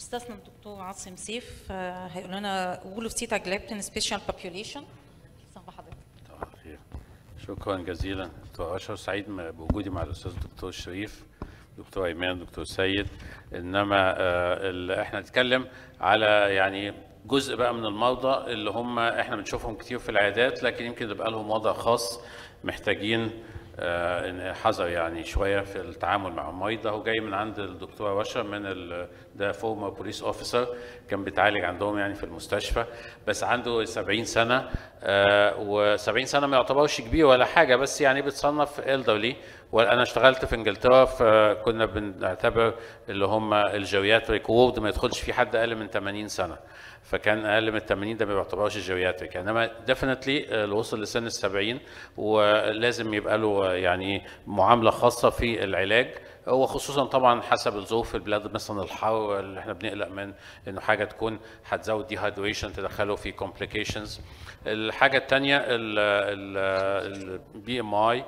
استاذنا الدكتور عاصم سيف آه، هيقول لنا وول اوف سيتا جلابتين سبيشال بوبيوليشن حضرتك طبعا خير. شكرا جزيلا دكتور اشرف سعيد م- بوجودي مع الاستاذ الدكتور شريف دكتور ايمان دكتور سيد انما آه، ال- احنا نتكلم على يعني جزء بقى من المرضى اللي هم احنا بنشوفهم كتير في العيادات لكن يمكن يبقى لهم وضع خاص محتاجين آه، إن حذر يعني شويه في التعامل مع المريض ده هو جاي من عند الدكتوره رشا من ال- ده فورمر بوليس اوفيسر كان بيتعالج عندهم يعني في المستشفى بس عنده 70 سنه و70 سنه ما يعتبرش كبير ولا حاجه بس يعني بتصنف elderly وانا اشتغلت في انجلترا فكنا بنعتبر اللي هم الجيرياتريك وورد ما يدخلش فيه حد اقل من 80 سنه فكان اقل من 80 ده ما بيعتبرش جيرياتريك انما ديفنتلي اللي وصل لسن ال 70 ولازم يبقى له يعني معامله خاصه في العلاج وخصوصا طبعا حسب الظروف في البلاد مثلا الحر اللي احنا بنقلق من انه حاجه تكون هتزود ديهايدريشن تدخله في كومبليكيشنز الحاجه الثانيه البي ام اي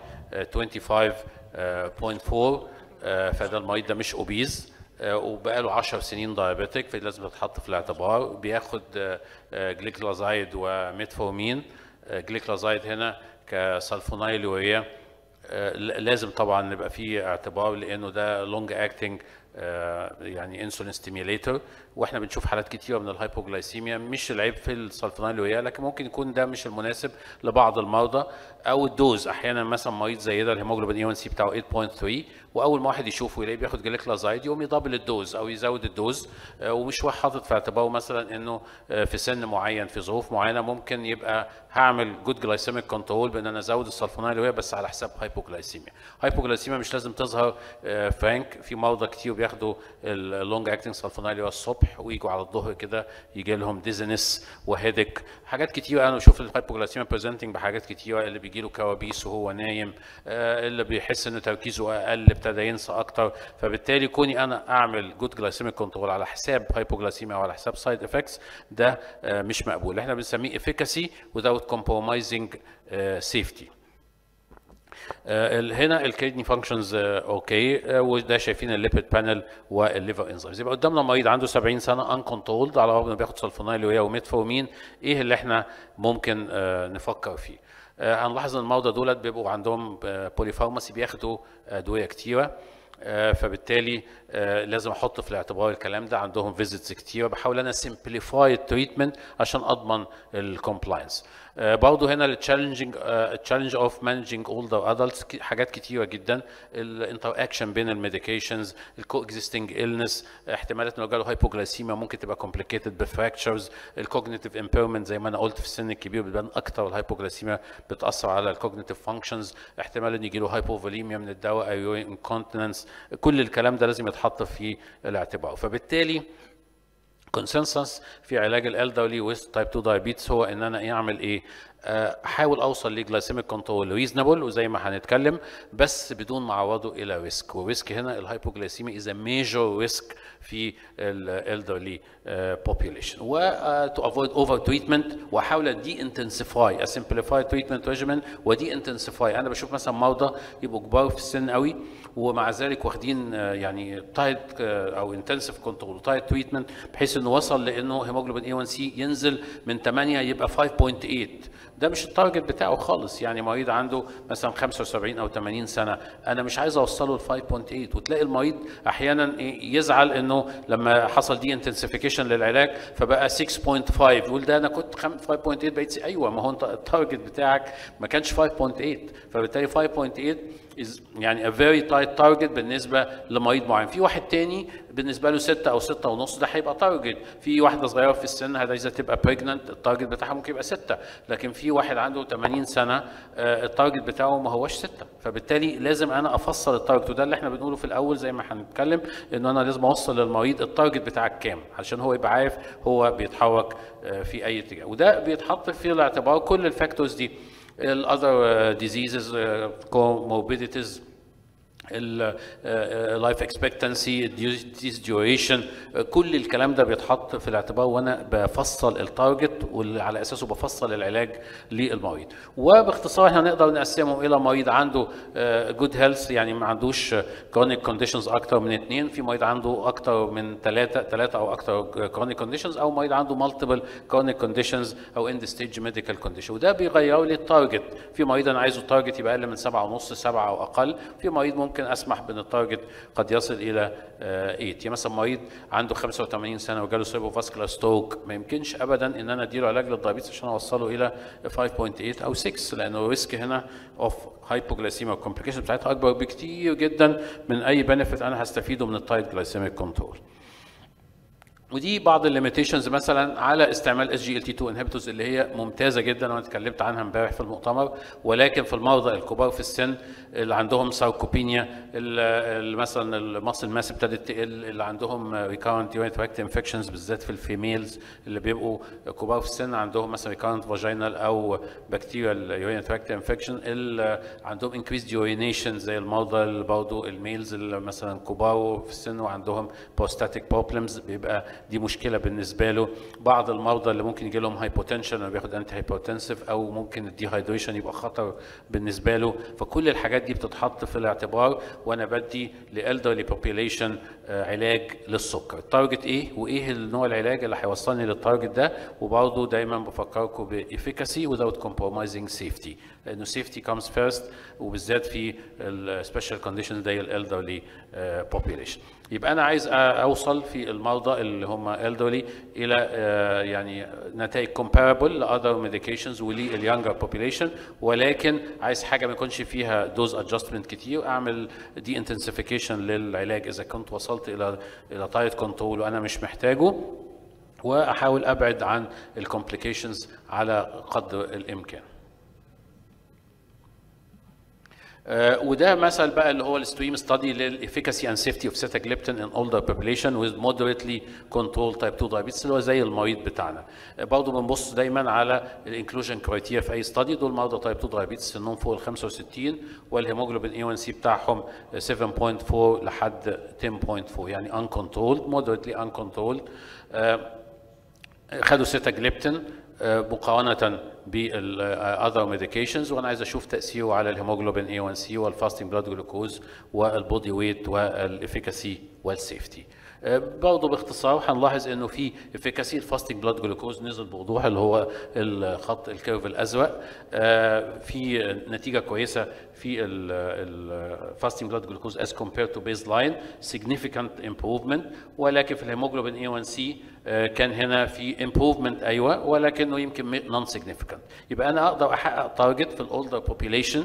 25.4 آه، فده المريض ده مش اوبيز وبقى له 10 سنين دايابيتك فلازم تتحط في الاعتبار بياخد جليكلازايد وميتفورمين جليكلازايد هنا كسلفونايل يوريا آه، ل- لازم طبعا نبقى فيه اعتبار لانه ده لونج اكتنج يعني انسولين ستيميوليتور واحنا بنشوف حالات كتيره من الهايبوجلايسيميا مش العيب في السلفونايل يوريا لكن ممكن يكون ده مش المناسب لبعض المرضى او الدوز احيانا مثلا مريض زي ده الهيموجلوبين اي 1 سي بتاعه 8.3 واول ما واحد يشوفه يلاقيه بياخد جليكلازايد يقوم يدبل الدوز او يزود الدوز آه، ومش واحد حاطط في اعتباره مثلا انه آه، في سن معين في ظروف معينه ممكن يبقى هعمل جود جلايسيميك كنترول بان انا ازود السلفونايل يوريا بس على حساب هايبوجلايسيميا هايبوجلايسيميا مش لازم تظهر آه، فرانك في مرضى كتير بياخدوا اللونج اكتنج سلفونايل يوريا الصبح ويجوا على الظهر كده يجي لهم ديزنس وهيدك حاجات كتير انا بشوف الهايبوجلايسيميا بريزنتنج بحاجات كتيره اللي بيجي له كوابيس وهو نايم آه، اللي بيحس ان تركيزه اقل ابتدى ينسى اكتر فبالتالي كوني انا اعمل جود جلايسيميك كنترول على حساب هايبوجلايسيميا او على حساب سايد افكتس ده آه، مش مقبول احنا بنسميه efficacy without compromising آه، safety آه، ال- هنا الكيدني فانكشنز اوكي وده شايفين الليبيد بانل والليفر انزيمز يبقى قدامنا مريض عنده 70 سنه ان كنترولد على الرغم انه بياخد سلفونايل ويا وميتفورمين ايه اللي احنا ممكن آه، نفكر فيه آه، هنلاحظ ان المرضى دولت بيبقوا عندهم بولي فارماسي بياخدوا ادويه كتيره آه، فبالتالي آه، لازم احط في الاعتبار الكلام ده عندهم فيزيتس كتير بحاول انا سمبليفاي التريتمنت عشان اضمن الكومبلاينس برضه هنا التشالنجينج التشالنج اوف مانجينج اولدر ادلتس حاجات كتيره جدا الانتر اكشن بين الميديكيشنز الكو اكزيستنج النس احتمالات انه جاله هايبوجلايسيميا ممكن تبقى كومبليكيتد بفراكتشرز الكوجنيتيف امبيرمنت زي ما انا قلت في السن الكبير بتبان اكتر والهايبوجلايسيميا بتاثر على الكوجنيتيف فانكشنز احتمال ان يجي له هايبوفوليميا من الدواء او انكونتيننس كل الكلام ده لازم يتحط في الاعتبار فبالتالي كونسنسس في علاج الالدرلي ويز تايب 2 دايابيتس هو ان انا اعمل ايه؟ آه، احاول اوصل لجلايسيميك كنترول ريزونبل وزي ما هنتكلم بس بدون ما اعرضه الى ريسك والريسك هنا الهايبوجلايسيميا از ميجور ريسك في الالدرلي population و تو افويد اوفر تريتمنت واحاول دي انتنسيفاي اسمبليفاي تريتمنت ريجيمن ودي انتنسيفاي انا بشوف مثلا مرضى يبقوا كبار في السن قوي ومع ذلك واخدين آه، يعني تايت او انتنسيف كنترول تايت تريتمنت بحيث انه وصل لانه هيموجلوبين اي 1 سي ينزل من 8 يبقى 5.8 ده مش التارجت بتاعه خالص يعني مريض عنده مثلا 75 او 80 سنه انا مش عايز اوصله ل 5.8 وتلاقي المريض احيانا إيه يزعل انه لما حصل دي انتنسيفيكيشن للعلاج فبقى 6.5 يقول ده انا كنت خم- 5.8 بقيت س- ايوه ما هو انت التارجت بتاعك ما كانش 5.8 فبالتالي 5.8 is يعني a very tight target بالنسبه لمريض معين في واحد تاني بالنسبه له 6 او 6 ونص ده هيبقى تارجت في واحده صغيره في السن عايزه تبقى بريجننت التارجت بتاعها ممكن يبقى 6 لكن في واحد عنده 80 سنه آه، التارجت بتاعه ما هوش 6 فبالتالي لازم انا افصل التارجت وده اللي احنا بنقوله في الاول زي ما هنتكلم ان انا لازم اوصل للمريض التارجت بتاعك كام علشان هو يبقى عارف هو بيتحرك آه، في اي اتجاه وده بيتحط في الاعتبار كل الفاكتورز دي الاذر ديزيزز comorbidities اللايف اكسبكتنسي ديز ديوريشن كل الكلام ده بيتحط في الاعتبار وانا بفصل التارجت واللي على اساسه بفصل العلاج للمريض وباختصار احنا نقدر نقسمه الى مريض عنده جود هيلث يعني ما عندوش كرونيك كونديشنز اكتر من اثنين في مريض عنده اكتر من ثلاثه ثلاثه او اكتر كرونيك كونديشنز او مريض عنده مالتيبل كرونيك كونديشنز او اند ستيج ميديكال كونديشن وده بيغير لي التارجت في مريض انا عايزه التارجت يبقى اقل من سبعة ونص سبعة او اقل في مريض ممكن ممكن اسمح بان التارجت قد يصل الى 8 يعني مثلا مريض عنده 85 سنه وجاله سيربو فاسكولار ستوك ما يمكنش ابدا ان انا اديله علاج للدايابيتس عشان اوصله الى 5.8 او 6 لانه الريسك هنا اوف هايبوجلايسيميا والكومبليكيشن بتاعتها اكبر بكتير جدا من اي بنفيت انا هستفيده من التايت جلايسيميك كنترول ودي بعض الليميتيشنز مثلا على استعمال اس جي ال تي 2 انهبيتورز اللي هي ممتازه جدا وانا اتكلمت عنها امبارح في المؤتمر ولكن في المرضى الكبار في السن اللي عندهم ساركوبينيا اللي مثلا المصل ماس ابتدت تقل اللي عندهم ريكارنت يورين تراكت انفكشنز بالذات في الفيميلز اللي بيبقوا كبار في السن عندهم مثلا ريكارنت فاجينال او بكتيريال يورين تراكت انفكشن اللي عندهم انكريزد يورينيشن زي المرضى اللي برضه الميلز اللي مثلا كبار في السن وعندهم بروستاتيك بروبلمز بيبقى دي مشكله بالنسبه له بعض المرضى اللي ممكن يجي لهم هايبوتنشن لما بياخد انتي هايبوتنسيف او ممكن الديهايدريشن يبقى خطر بالنسبه له فكل الحاجات دي بتتحط في الاعتبار وانا بدي لالدرلي بوبيليشن علاج للسكر التارجت ايه وايه النوع العلاج اللي هيوصلني للتارجت ده وبرضه دايما بفكركم بافيكاسي without compromising safety لانه safety comes first وبالذات في السبيشال كونديشن زي الالدرلي population يبقى انا عايز اوصل في المرضى اللي هم elderly الى يعني نتائج comparable لاذر ميديكيشنز ولليونجر population ولكن عايز حاجه ما يكونش فيها دوز ادجستمنت كتير اعمل دي انتنسيفيكيشن للعلاج اذا كنت وصلت الى الى تايت كنترول وانا مش محتاجه واحاول ابعد عن الكومبليكيشنز على قدر الامكان Uh, وده مثل بقى اللي هو الستريم ستادي للافيكاسي اند سيفتي اوف سيتاجليبتين ان اولدر بوبيليشن ويز مودريتلي كنترول تايب 2 دايابيتس اللي هو زي المريض بتاعنا. uh, برضه بنبص دايما على الانكلوجن كرايتيريا في اي ستادي دول مرضى تايب 2 دايابيتس سنهم فوق ال 65 والهيموجلوبين اي 1 سي بتاعهم 7.4 لحد 10.4 يعني ان كنترولد مودريتلي ان كنترولد خدوا سيتاجليبتين مقارنة بالاذر ميديكيشنز وانا عايز اشوف تاثيره على الهيموجلوبين اي 1 سي والفاستنج بلاد جلوكوز والبودي ويت والافيكاسي والسيفتي برضه باختصار هنلاحظ انه في افيكاسي الفاستنج بلاد جلوكوز نزل بوضوح اللي هو الخط الكيرف الازرق في نتيجه كويسه في الفاستنج بلاد جلوكوز as compared to baseline significant improvement ولكن في الهيموجلوبين اي 1 سي كان هنا في improvement ايوه ولكنه يمكن non significant يبقى انا اقدر احقق تارجت في الاولدر population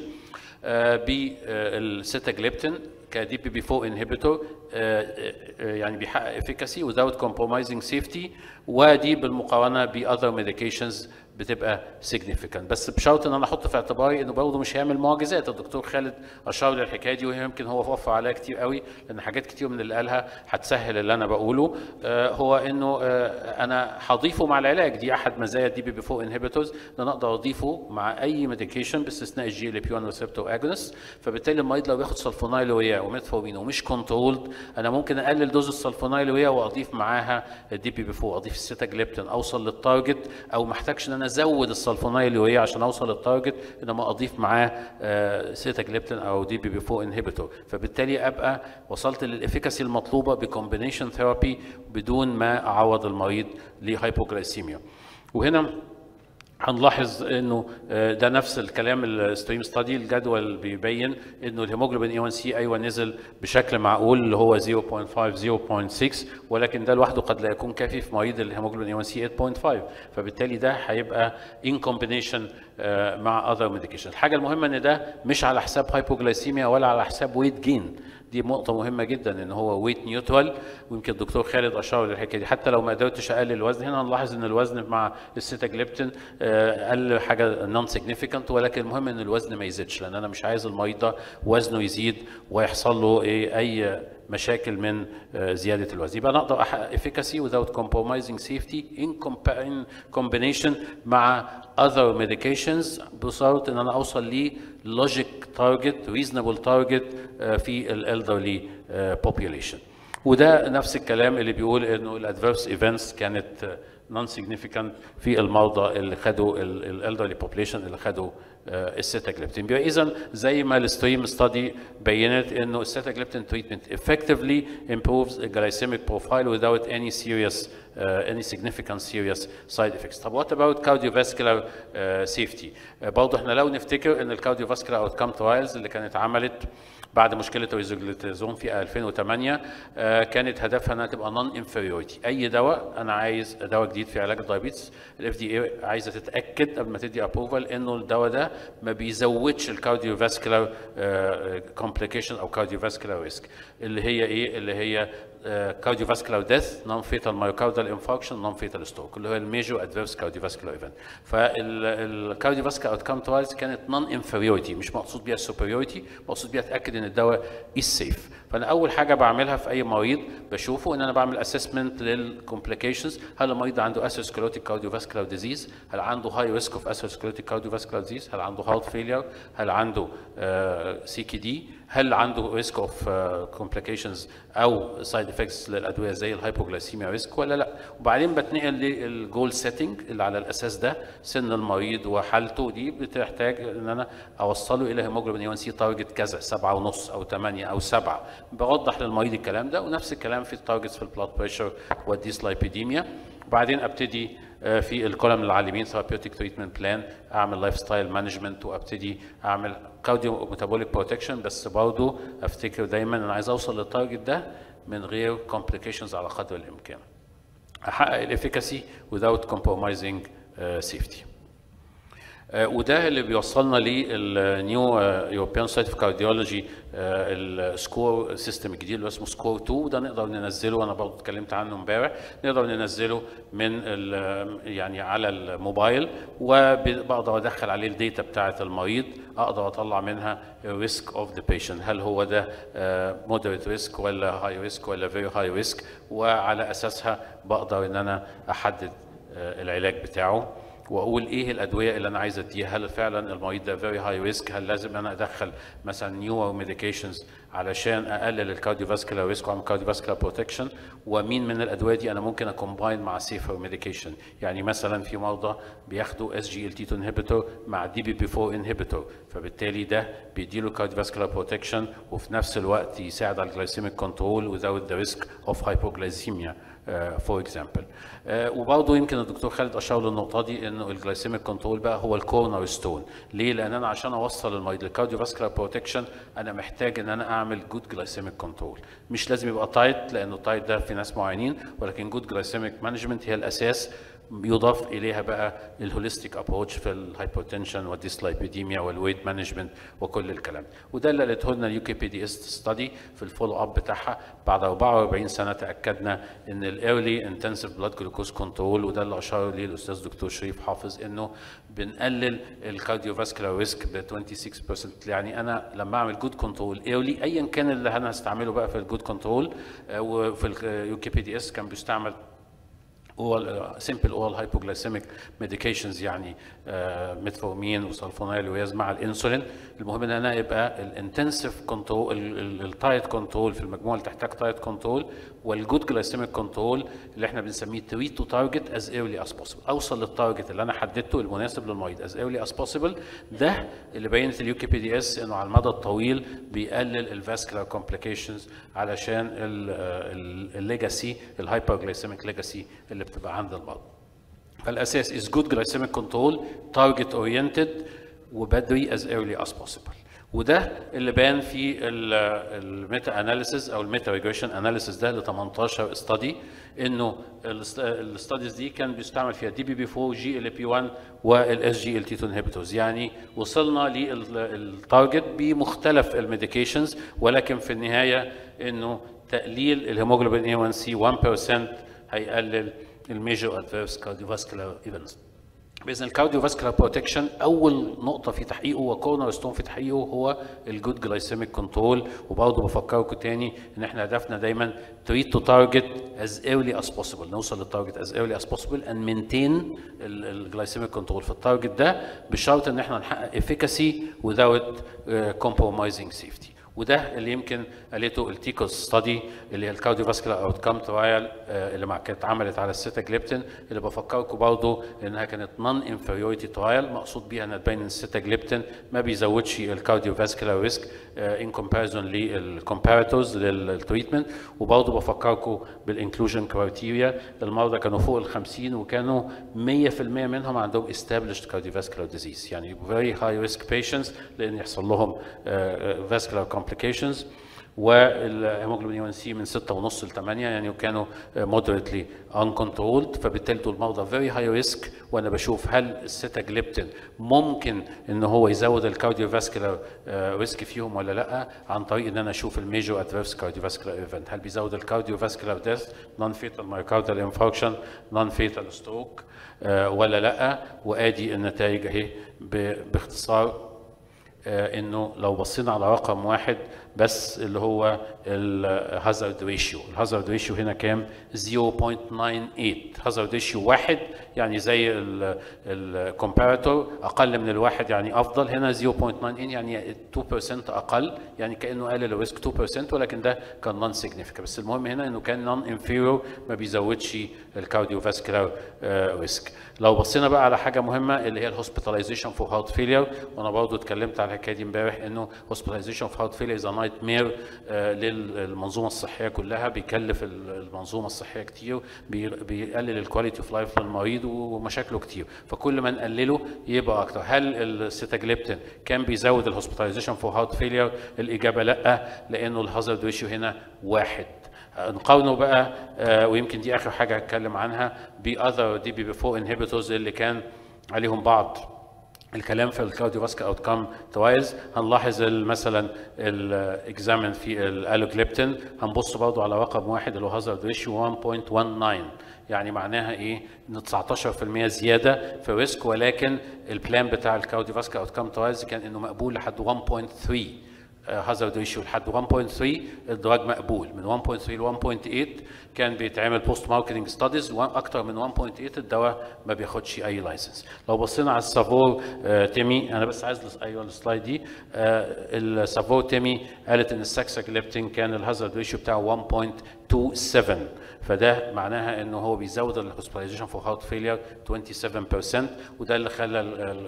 بالسيتاجليبتين كدي بي بي 4 انهبيتور يعني بيحقق افيكاسي without compromising safety ودي بالمقارنه باذر ميديكيشنز بتبقى significant بس بشرط ان انا احط في اعتباري انه برضه مش هيعمل معجزات الدكتور خالد اشار للحكايه دي ويمكن هو وفر عليها كتير قوي لان حاجات كتير من اللي قالها هتسهل اللي انا بقوله آه هو انه آه انا هضيفه مع العلاج دي احد مزايا الدي بي بي 4 انهبيتورز ان انا اقدر اضيفه مع اي ميديكيشن باستثناء الجي ال بي 1 ريسبتور اجونست فبالتالي المريض لو بياخد سلفونايل ويا وميتفورمين ومش كنترولد انا ممكن اقلل دوز السلفونايل ويا واضيف معاها الدي بي بي 4 اضيف السيتاجليبتين اوصل للتارجت او ما احتاجش ان انا ازود السلفونايل ويا عشان اوصل للتارجت انما اضيف معاه آه سيتاجليبتين او دي بي بي 4 انهبيتور فبالتالي ابقى وصلت للافيكاسي المطلوبه بكومبينيشن ثيرابي بدون ما اعوض المريض لهايبوجلايسيميا وهنا هنلاحظ انه ده نفس الكلام الستريم ستادي الجدول بيبين انه الهيموجلوبين اي 1 سي ايوه نزل بشكل معقول اللي هو 0.5 0.6 ولكن ده لوحده قد لا يكون كافي في مريض الهيموجلوبين اي 1 سي 8.5 فبالتالي ده هيبقى ان كومبينيشن مع اذر ميديكيشن الحاجه المهمه ان ده مش على حساب هايبوجلايسيميا ولا على حساب ويت جين دي نقطة مهمة جدا ان هو ويت نيوترال ويمكن الدكتور خالد اشار للحكاية دي حتى لو ما قدرتش اقلل الوزن هنا نلاحظ ان الوزن مع السيتاجليبتين اقل حاجة نون سيجنيفيكانت ولكن المهم ان الوزن ما يزيدش لان انا مش عايز المريض ده وزنه يزيد ويحصل له ايه اي مشاكل من آه، زياده الوزن يبقى انا اقدر احقق efficacy without compromising safety in, compa- in combination مع other medications بصوره ان انا اوصل ل logic target reasonable target آه، في ال elderly آه، population وده نفس الكلام اللي بيقول انه الادفيرس ايفنتس كانت نون سيجنيفيكانت في المرضى اللي خدوا الالدرلي بوبليشن اللي خدوا السيتاجليبتين يبقى اذا زي ما الستريم ستادي بينت انه السيتاجليبتين تريتمنت effectively improves the glycemic profile without any serious uh, any significant serious side effects. طب what about cardiovascular uh, safety؟ uh, برضه احنا لو نفتكر ان الكارديوفاسكولار اوتكم ترايلز اللي كانت عملت بعد مشكله الريزوجليتازون في 2008 آه، كانت هدفها انها تبقى نون انفيريورتي اي دواء انا عايز دواء جديد في علاج الدايابيتس الاف دي اي عايزه تتاكد قبل ما تدي ابروفال انه الدواء ده ما بيزودش الكارديوفاسكولار كومبليكيشن او كارديوفاسكولار ريسك اللي هي ايه اللي هي كارديوفاسكولار ديث نون فيتال مايوكاردال انفاركشن نون فيتال ستروك اللي هو الميجور ادفيرس كارديوفاسكولار ايفنت فالكارديوفاسكولار اوتكم ترايلز كانت نون انفيريورتي مش مقصود بيها السوبريورتي مقصود بيها اتاكد ان الدواء از سيف فانا اول حاجه بعملها في اي مريض بشوفه ان انا بعمل اسسمنت للكومبليكيشنز هل المريض عنده اسيسكلوتيك كارديوفاسكولار ديزيز هل عنده هاي ريسك اوف اسيسكلوتيك كارديوفاسكولار ديزيز هل عنده هارت فيلير هل عنده سي كي دي هل عنده ريسك اوف كومبليكيشنز او سايد افكتس للادويه زي الهايبوغلايسيميا ريسك ولا لا وبعدين بتنقل للجول سيتنج اللي على الاساس ده سن المريض وحالته دي بتحتاج ان انا اوصله الى هيموجلوبين اي 1 سي تارجت كذا سبعة ونص او 8 او 7 بوضح للمريض الكلام ده ونفس الكلام في التارجتس في البلاد بريشر والديسلايبيديميا وبعدين ابتدي آه، في الكولم العالمين ثيرابيوتيك تريتمنت بلان اعمل لايف ستايل مانجمنت وابتدي اعمل كارديو ميتابوليك بروتكشن بس برضه افتكر دايما انا عايز اوصل للتارجت ده من غير كومبليكيشنز على قدر الامكان احقق الافيكاسي without compromising uh, safety آه، وده اللي بيوصلنا للنيو يوروبيان سايت اوف كارديولوجي السكور سيستم الجديد اللي اسمه سكور 2 وده نقدر ننزله انا برضه اتكلمت عنه امبارح نقدر ننزله من ال- يعني على الموبايل وبقدر ادخل عليه الداتا بتاعه المريض اقدر اطلع منها الريسك اوف ذا بيشنت هل هو ده مودريت ريسك ولا هاي ريسك ولا فيري هاي ريسك وعلى اساسها بقدر ان انا احدد آه، العلاج بتاعه واقول ايه الادويه اللي انا عايز اديها هل فعلا المريض ده فيري هاي ريسك هل لازم انا ادخل مثلا نيور ميديكيشنز علشان اقلل الكارديوفاسكولار ريسك واعمل كارديوفاسكولار بروتكشن ومين من الادويه دي انا ممكن اكومباين مع سيفر ميديكيشن يعني مثلا في مرضى بياخدوا اس جي ال تي 2 انهبيتور مع دي بي بي 4 انهبيتور فبالتالي ده بيديله كارديوفاسكولار بروتكشن وفي نفس الوقت يساعد على الجلايسيميك كنترول without the risk of hypoglycemia فور اكزامبل وبرضه يمكن الدكتور خالد اشار للنقطه دي انه الجلايسيميك كنترول بقى هو الكورنر ستون ليه لان انا عشان اوصل المريض للكارديوفاسكولار بروتكشن انا محتاج ان انا اعمل جود جلايسيميك كنترول مش لازم يبقى تايت لانه التايت ده في ناس معينين ولكن جود جلايسيميك مانجمنت هي الاساس يضاف اليها بقى الهوليستيك ابروتش في الهايبوتنشن والديسلايبيديميا والويت مانجمنت وكل الكلام وده اللي قالته لنا اليو كي بي دي اس ستادي في الفولو اب بتاعها بعد 44 سنه تاكدنا ان الايرلي انتنسيف بلاد جلوكوز كنترول وده اللي اشار ليه الاستاذ دكتور شريف حافظ انه بنقلل الكارديوفاسكولار ريسك ب 26% يعني انا لما اعمل جود كنترول ايرلي ايا كان اللي انا هستعمله بقى في الجود كنترول وفي اليو كي بي دي اس كان بيستعمل اورال سمبل اورال هايبوجلايسيميك ميديكيشنز يعني ميتفورمين وسلفونيل وياز مع الانسولين المهم ان انا يبقى الانتنسيف كنترول التايت كنترول في المجموعه اللي تحتاج تايت كنترول والجود جلايسيميك كنترول اللي احنا بنسميه تريت تو تارجت از ايرلي از بوسيبل اوصل للتارجت اللي انا حددته المناسب للمريض از ايرلي از بوسيبل ده اللي بينت اليو كي بي دي اس انه على المدى الطويل بيقلل الفاسكولار كومبليكيشنز علشان الليجاسي الهايبرجلايسيميك ليجاسي اللي بتبقى عند المرضى فالاساس is good glycemic control target oriented وبدري as early as possible وده اللي بان في الميتا اناليسيز او الميتا ريجريشن اناليسيز ده ل 18 استادي انه الاستاديز دي كان بيستعمل فيها دي بي بي 4 جي ال بي 1 والاس جي ال تي 2 انهبيتورز يعني وصلنا للتارجت بمختلف الميديكيشنز ولكن في النهايه انه تقليل الهيموجلوبين A1C 1% هيقلل الميجر ادفيرس كارديوفاسكولار ايفنتس باذن الكارديو فاسكولار بروتكشن اول نقطه في تحقيقه وكورنر ستون في تحقيقه هو الجود جلايسيميك كنترول وبرضه بفكركم تاني ان احنا هدفنا دايما تريد تو تارجت از ايرلي از بوسيبل نوصل للتارجت از ايرلي از بوسيبل اند مينتين الجلايسيميك كنترول في التارجت ده بشرط ان احنا نحقق افيكاسي without كومبرومايزنج سيفتي وده اللي يمكن قالته التيكوس ستادي اللي هي الكارديو فاسكولار اوت كام ترايل اللي مع كانت اتعملت على السيتاجليبتين اللي بفكركم برضه انها كانت نون انفيريوريتي ترايل مقصود بيها انها تبين ان السيتاجليبتين ما بيزودش الكارديو فاسكولار ريسك ان كومباريزون للكومباراتورز للتريتمنت وبرضه بفكركم بالانكلوجن كرايتيريا المرضى كانوا فوق ال 50 وكانوا 100% منهم عندهم established cardiovascular disease يعني very high risk patients لان يحصل لهم vascular complications والهيموجلوبين 1 سي من 6.5 ل 8 يعني وكانوا moderately uncontrolled فبالتالي دول مرضى very high risk وانا بشوف هل السيتاجليبتين ممكن ان هو يزود الكارديو فاسكولار ريسك فيهم ولا لا عن طريق ان انا اشوف الميجور ادفيرس كارديو فاسكولار ايفنت هل بيزود الكارديو فاسكولار ديث نون فيتال مايوكاردال انفاركشن نون فيتال ستروك ولا لا وادي النتائج اهي باختصار انه لو بصينا على رقم واحد بس اللي هو الهازارد ريشيو الهازارد ريشيو هنا كام 0.98 هازارد ريشيو واحد يعني زي الكومباراتور اقل من الواحد يعني افضل هنا 0.98 يعني 2% اقل يعني كانه قلل الريسك 2% ولكن ده كان نون سيجنيفيكانت بس المهم هنا انه كان نون انفيرور ما بيزودش الكارديو فاسكولار ريسك لو بصينا بقى على حاجه مهمه اللي هي الهوسبيتاليزيشن فور هارت فيلير وانا برضو اتكلمت على الحكايه دي امبارح انه هوسبيتاليزيشن فور هارت فيلير از نايت مير للمنظومه الصحيه كلها بيكلف المنظومه الصحيه كتير بيقلل الكواليتي اوف لايف للمريض ومشاكله كتير فكل ما نقلله يبقى اكتر هل السيتاجليبتين كان بيزود الهوسبيتاليزيشن فور هارت فيلير الاجابه لا لانه الهازارد ريشيو هنا واحد نقارنه بقى ويمكن دي اخر حاجه هتكلم عنها باذر دي بي بي 4 انهبيتورز اللي كان عليهم بعض الكلام في الكارديو فاسكا اوت كام توايز هنلاحظ مثلا الاكزامن في الالوجليبتين هنبص برضه على رقم واحد اللي هو هازارد ريشيو 1.19 يعني معناها ايه ان 19% زياده في الريسك ولكن البلان بتاع الكارديو فاسكا اوت كام توايز كان انه مقبول لحد 1.3 هازارد ريشيو لحد 1.3 الدراج مقبول من 1.3 ل 1.8 كان بيتعمل بوست ماركتنج ستاديز اكتر من 1.8 الدواء ما بياخدش اي لايسنس لو بصينا على السافور آه تيمي انا بس عايز ايوه السلايد دي آه السافور تيمي قالت ان الساكساجليبتين كان الهازارد ريشيو بتاعه 1.27 فده معناها انه هو بيزود الهوسبيتاليزيشن فور هارت فيلير 27% وده اللي خلى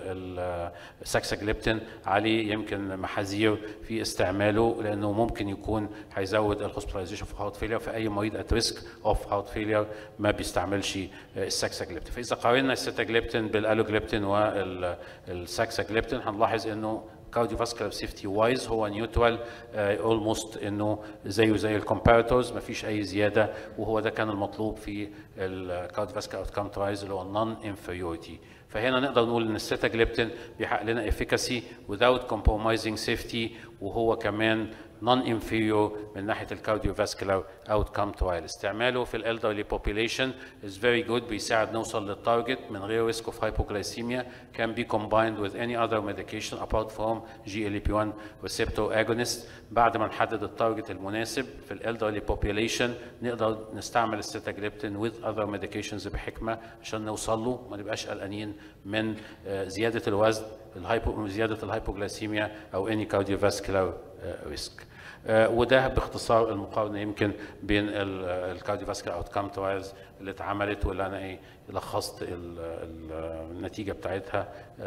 الساكساجليبتين عليه يمكن محاذير في استعماله لانه ممكن يكون هيزود الهوسبيتاليزيشن فور هارت فيلير في اي مريض ات ريسك اوف هارت فيلير ما بيستعملش الساكساجليبتين فاذا قارنا السيتاجليبتين بالالوجليبتين والساكساجليبتين هنلاحظ انه cardiovascular safety وايز هو نيوترال اولموست uh, انه زيه زي الكومباراتورز ما فيش اي زياده وهو ده كان المطلوب في الكارديوفاسكولار اوت كام ترايز اللي هو النون انفيريورتي فهنا نقدر نقول ان السيتاجليبتين بيحقق لنا افيكاسي without compromising safety وهو كمان نون انفيريور من ناحيه الكارديوفاسكولار اوت كام ترايل استعماله في الالدرلي بوبيليشن از فيري جود بيساعد نوصل للتارجت من غير ريسك اوف hypoglycemia can be combined with any other medication apart from GLP-1 receptor agonist بعد ما نحدد التارجت المناسب في الالدرلي بوبيليشن نقدر نستعمل السيتاجليبتين with other medications بحكمه عشان نوصل له ما نبقاش قلقانين من زياده الوزن الهايبو زياده الهايبوغلايسيميا او any cardiovascular risk وده باختصار المقارنه يمكن بين الكارديوفاسكولار اوت كام ترايلز اللي اتعملت واللي انا ايه لخصت النتيجه بتاعتها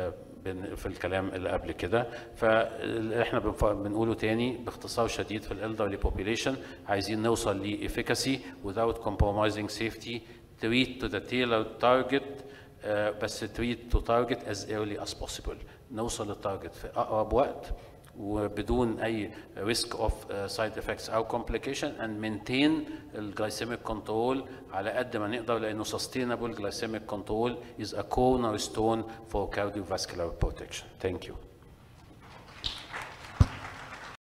في الكلام اللي قبل كده فاحنا بنقوله تاني باختصار شديد في الالدرلي بوبيليشن عايزين نوصل لافيكاسي without compromising safety treat to the tailored target بس treat to target as early as possible نوصل للتارجت في اقرب وقت وبدون اي ريسك اوف سايد افكتس او كومبليكيشن اند مينتين الجلايسيميك كنترول على قد ما نقدر لانه sustainable glycemic control is a cornerstone for cardiovascular protection. Thank you.